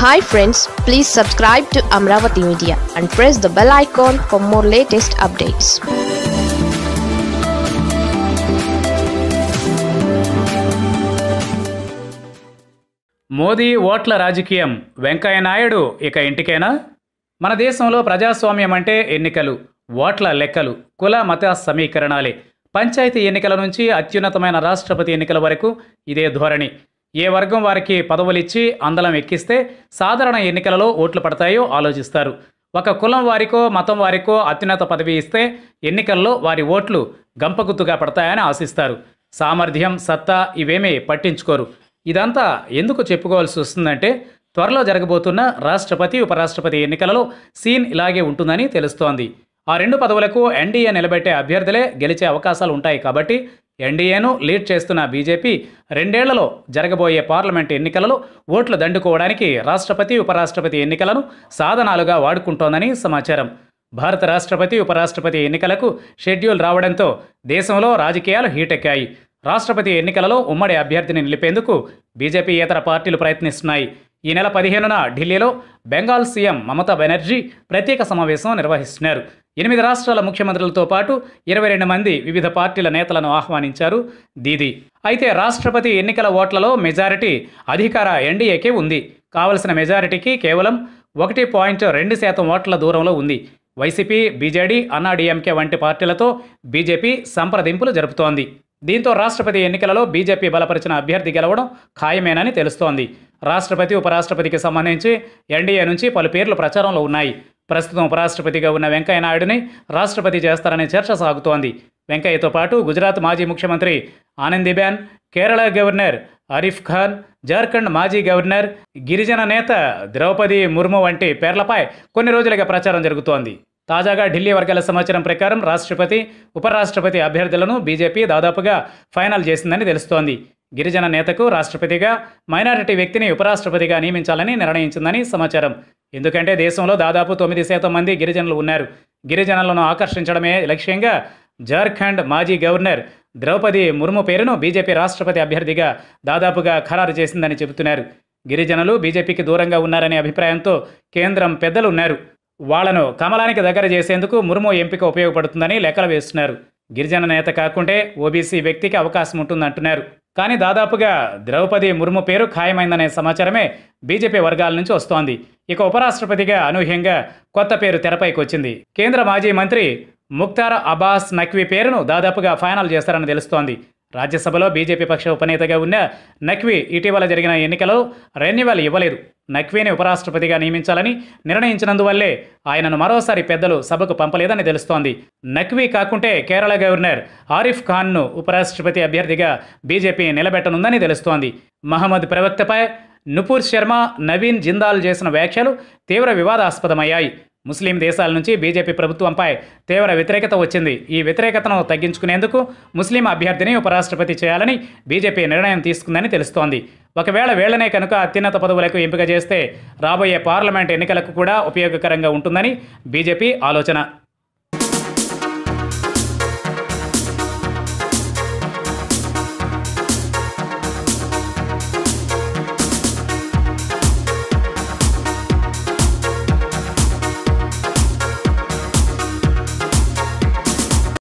hi friends please subscribe to Amaravati media and press the bell icon for more latest updates Modi ఓట్ల రాజకీయం వెంకయ్య నాయుడు ఇక ఇంటికేనా మన దేశంలో ప్రజాస్వామ్యం అంటే ఎన్నికలు ఓట్ల లెక్కలు కుల మత సమీకరణాలే పంచాయతీ ఎన్నికల నుంచి అత్యున్నతమైన రాష్ట్రపతి ఎన్నికల వరకు ఇదే ధోరణి ఏ వర్గం వారికి పదవులిచ్చి అందలం ఎక్కిస్తే సాధారణ ఎన్నికలలో ఓట్లు పడతాయో ఆలోచిస్తారు ఒక కులం వారికో మతం వారికో అత్యున్నత పదవి ఇస్తే ఎన్నికల్లో వారి ఓట్లు గంపగుత్తుగా పడతాయని ఆశిస్తారు సామర్థ్యం సత్తా ఇవేమీ పట్టించుకోరు ఇదంతా ఎందుకు చెప్పుకోవాల్సి వస్తుందంటే త్వరలో జరగబోతున్న రాష్ట్రపతి ఉపరాష్ట్రపతి ఎన్నికలలో సీన్ ఇలాగే ఉంటుందని తెలుస్తోంది ఆ రెండు పదవులకు ఎన్డీఏ నిలబెట్టే అభ్యర్థులే గెలిచే అవకాశాలు ఉంటాయి కాబట్టి ఎన్డీఏను లీడ్ చేస్తున్న బీజేపీ రెండేళ్లలో జరగబోయే పార్లమెంట్ ఎన్నికలలో ఓట్లు దండుకోవడానికి రాష్ట్రపతి ఉపరాష్ట్రపతి ఎన్నికలను సాధనాలుగా వాడుకుంటోందని సమాచారం భారత రాష్ట్రపతి ఉపరాష్ట్రపతి ఎన్నికలకు షెడ్యూల్ రావడంతో దేశంలో రాజకీయాలు హీటెక్కాయి రాష్ట్రపతి ఎన్నికలలో ఉమ్మడి అభ్యర్థిని నిలిపేందుకు బీజేపీ ఇతర పార్టీలు ప్రయత్నిస్తున్నాయి ఈ నెల పదిహేనున ఢిల్లీలో బెంగాల్ సీఎం మమతా బెనర్జీ ప్రత్యేక సమావేశం నిర్వహిస్తున్నారు ఎనిమిది రాష్ట్రాల ముఖ్యమంత్రులతో పాటు ఇరవై రెండు మంది వివిధ పార్టీల నేతలను ఆహ్వానించారు దీది అయితే రాష్ట్రపతి ఎన్నికల ఓట్లలో మెజారిటీ అధికార ఎన్డీఏకే ఉంది కావలసిన మెజారిటీకి కేవలం ఒకటి పాయింట్ రెండు శాతం ఓట్ల దూరంలో ఉంది వైసీపీ బీజేడీ అన్నాడీఎంకే వంటి పార్టీలతో బీజేపీ సంప్రదింపులు జరుపుతోంది దీంతో రాష్ట్రపతి ఎన్నికలలో బీజేపీ బలపరిచిన అభ్యర్థి గెలవడం ఖాయమేనని తెలుస్తోంది రాష్ట్రపతి ఉపరాష్ట్రపతికి సంబంధించి ఎన్డీఏ నుంచి పలు పేర్లు ప్రచారంలో ఉన్నాయి ప్రస్తుతం ఉపరాష్ట్రపతిగా ఉన్న వెంకయ్య నాయుడుని రాష్ట్రపతి చేస్తారనే చర్చ సాగుతోంది వెంకయ్యతో పాటు గుజరాత్ మాజీ ముఖ్యమంత్రి ఆనందీబెన్ కేరళ గవర్నర్ ఆరిఫ్ ఖాన్ జార్ఖండ్ మాజీ గవర్నర్ గిరిజన నేత ద్రౌపది ముర్ము వంటి పేర్లపై కొన్ని రోజులుగా ప్రచారం జరుగుతోంది తాజాగా ఢిల్లీ వర్గాల సమాచారం ప్రకారం రాష్ట్రపతి ఉపరాష్ట్రపతి అభ్యర్థులను బీజేపీ దాదాపుగా ఫైనల్ చేసిందని తెలుస్తోంది గిరిజన నేతకు రాష్ట్రపతిగా మైనారిటీ వ్యక్తిని ఉపరాష్ట్రపతిగా నియమించాలని నిర్ణయించిందని సమాచారం ఎందుకంటే దేశంలో దాదాపు తొమ్మిది శాతం మంది గిరిజనులు ఉన్నారు గిరిజనులను ఆకర్షించడమే లక్ష్యంగా జార్ఖండ్ మాజీ గవర్నర్ ద్రౌపది ముర్ము పేరును బీజేపీ రాష్ట్రపతి అభ్యర్థిగా దాదాపుగా ఖరారు చేసిందని చెబుతున్నారు గిరిజనులు బీజేపీకి దూరంగా ఉన్నారనే అభిప్రాయంతో కేంద్రం పెద్దలు ఉన్నారు వాళ్లను కమలానికి దగ్గర చేసేందుకు ముర్ము ఎంపిక ఉపయోగపడుతుందని లెక్కలు వేస్తున్నారు గిరిజన నేత కాకుంటే ఓబీసీ వ్యక్తికి అవకాశం ఉంటుందంటున్నారు కానీ దాదాపుగా ద్రౌపది ముర్ము పేరు ఖాయమైందనే సమాచారమే బీజేపీ వర్గాల నుంచి వస్తోంది ఇక ఉపరాష్ట్రపతిగా అనూహ్యంగా కొత్త పేరు తెరపైకి వచ్చింది కేంద్ర మాజీ మంత్రి ముక్తార్ అబ్బాస్ నక్వీ పేరును దాదాపుగా ఫైనల్ చేస్తారని తెలుస్తోంది రాజ్యసభలో బీజేపీ పక్ష ఉపనేతగా ఉన్న నక్వీ ఇటీవల జరిగిన ఎన్నికలో రెన్యువల్ ఇవ్వలేదు నక్వీని ఉపరాష్ట్రపతిగా నియమించాలని నిర్ణయించినందువల్లే ఆయనను మరోసారి పెద్దలు సభకు పంపలేదని తెలుస్తోంది నక్వీ కాకుంటే కేరళ గవర్నర్ ఆరిఫ్ ఖాన్ను ఉపరాష్ట్రపతి అభ్యర్థిగా బీజేపీ నిలబెట్టనుందని తెలుస్తోంది మహమ్మద్ ప్రవక్తపై నుపూర్ శర్మ నవీన్ జిందాల్ చేసిన వ్యాఖ్యలు తీవ్ర వివాదాస్పదమయ్యాయి ముస్లిం దేశాల నుంచి బీజేపీ ప్రభుత్వంపై తీవ్ర వ్యతిరేకత వచ్చింది ఈ వ్యతిరేకతను తగ్గించుకునేందుకు ముస్లిం అభ్యర్థిని ఉపరాష్ట్రపతి చేయాలని బీజేపీ నిర్ణయం తీసుకుందని తెలుస్తోంది ఒకవేళ వేళనే కనుక అత్యున్నత పదవులకు ఎంపిక చేస్తే రాబోయే పార్లమెంట్ ఎన్నికలకు కూడా ఉపయోగకరంగా ఉంటుందని బీజేపీ ఆలోచన